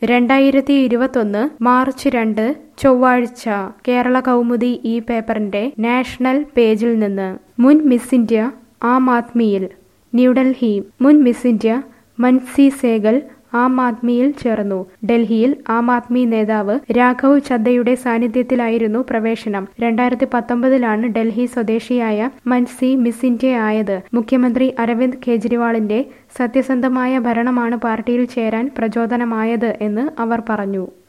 രണ്ടായിരത്തി ഇരുപത്തൊന്ന് മാർച്ച് രണ്ട് ചൊവ്വാഴ്ച കേരള കൗമുദി ഈ പേപ്പറിന്റെ നാഷണൽ പേജിൽ നിന്ന് മുൻ മിസ് ഇന്ത്യ ആം ആദ്മിയിൽ ന്യൂഡൽഹി മുൻ മിസ് ഇന്ത്യ മൻസി സേഗൽ ആം ആദ്മിയിൽ ചേർന്നു ഡൽഹിയിൽ ആം ആദ്മി നേതാവ് രാഘവ് ചദ്ദയുടെ സാന്നിധ്യത്തിലായിരുന്നു പ്രവേശനം രണ്ടായിരത്തി പത്തൊമ്പതിലാണ് ഡൽഹി സ്വദേശിയായ മൻസി മിസ് ഇന്ത്യ ആയത് മുഖ്യമന്ത്രി അരവിന്ദ് കെജ്രിവാളിന്റെ സത്യസന്ധമായ ഭരണമാണ് പാർട്ടിയിൽ ചേരാൻ പ്രചോദനമായത് എന്ന് അവർ പറഞ്ഞു